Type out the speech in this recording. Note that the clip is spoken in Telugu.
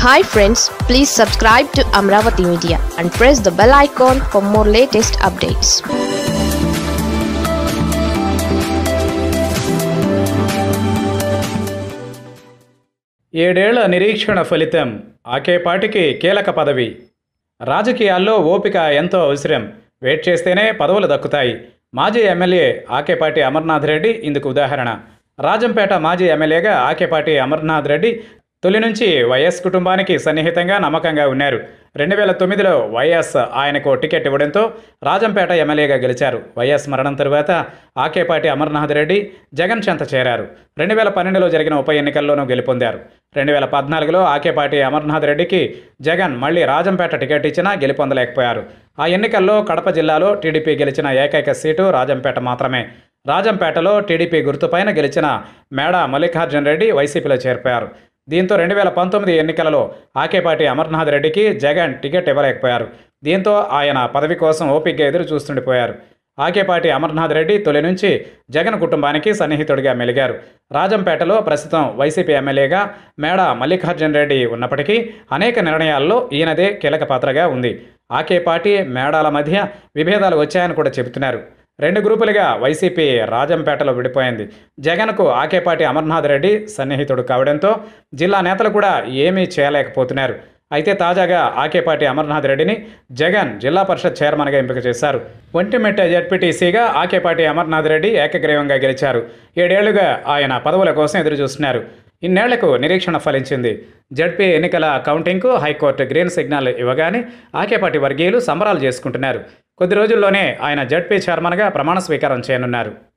hi friends please subscribe to Amaravati media and press the bell icon for more latest updates ఏడేళ్ల నిరీక్షణ ఫలితం ఆకేపాటికి కీలక పదవి రాజకీయాల్లో ఓపిక ఎంతో అవసరం వెయిట్ చేస్తేనే పదవులు దక్కుతాయి మాజీ ఎమ్మెల్యే ఆకేపాటి అమర్నాథ్ రెడ్డి ఇందుకు ఉదాహరణ రాజంపేట మాజీ ఎమ్మెల్యేగా ఆకేపాటి అమర్నాథ్ రెడ్డి తొలి నుంచి వైఎస్ కుటుంబానికి సన్నిహితంగా నమ్మకంగా ఉన్నారు రెండు వేల తొమ్మిదిలో వైఎస్ ఆయనకు టికెట్ ఇవ్వడంతో రాజంపేట ఎమ్మెల్యేగా గెలిచారు వైఎస్ మరణం తరువాత ఆకేపాటి అమర్నాథ్ రెడ్డి జగన్ చెంత చేరారు రెండు వేల పన్నెండులో జరిగిన ఉప ఎన్నికల్లోనూ గెలుపొందారు రెండు వేల పద్నాలుగులో ఆకేపాటి అమర్నాథ్ రెడ్డికి జగన్ మళ్ళీ రాజంపేట టికెట్ ఇచ్చినా గెలుపొందలేకపోయారు ఆ ఎన్నికల్లో కడప జిల్లాలో టీడీపీ గెలిచిన ఏకైక సీటు రాజంపేట మాత్రమే రాజంపేటలో టీడీపీ గుర్తుపైన గెలిచిన మేడా మల్లికార్జున రెడ్డి వైసీపీలో చేరిపోయారు దీంతో రెండు వేల పంతొమ్మిది ఎన్నికలలో ఆకేపాటి అమర్నాథ్ రెడ్డికి జగన్ టికెట్ ఇవ్వలేకపోయారు దీంతో ఆయన పదవి కోసం ఓపికగా ఎదురు చూస్తుండిపోయారు ఆకేపాటి అమర్నాథ్ రెడ్డి తొలి నుంచి జగన్ కుటుంబానికి సన్నిహితుడిగా మెలిగారు రాజంపేటలో ప్రస్తుతం వైసీపీ ఎమ్మెల్యేగా మేడ మల్లికార్జున రెడ్డి ఉన్నప్పటికీ అనేక నిర్ణయాల్లో ఈయనదే కీలక పాత్రగా ఉంది ఆకేపాటి మేడాల మధ్య విభేదాలు వచ్చాయని కూడా చెబుతున్నారు రెండు గ్రూపులుగా వైసీపీ రాజంపేటలో విడిపోయింది జగన్కు ఆకేపాటి అమర్నాథ్ రెడ్డి సన్నిహితుడు కావడంతో జిల్లా నేతలు కూడా ఏమీ చేయలేకపోతున్నారు అయితే తాజాగా ఆకేపాటి అమర్నాథ్ రెడ్డిని జగన్ జిల్లా పరిషత్ చైర్మన్గా ఎంపిక చేశారు ఒంటిమిట్ట జడ్పీటీసీగా ఆకేపాటి అమర్నాథ్ రెడ్డి ఏకగ్రీవంగా గెలిచారు ఏడేళ్లుగా ఆయన పదవుల కోసం ఎదురుచూస్తున్నారు ఇన్నేళ్లకు నిరీక్షణ ఫలించింది జడ్పీ ఎన్నికల కౌంటింగ్కు హైకోర్టు గ్రీన్ సిగ్నల్ ఇవ్వగానే ఆకేపాటి వర్గీయులు సంబరాలు చేసుకుంటున్నారు కొద్ది రోజుల్లోనే ఆయన జడ్పీ చైర్మన్గా ప్రమాణ స్వీకారం చేయనున్నారు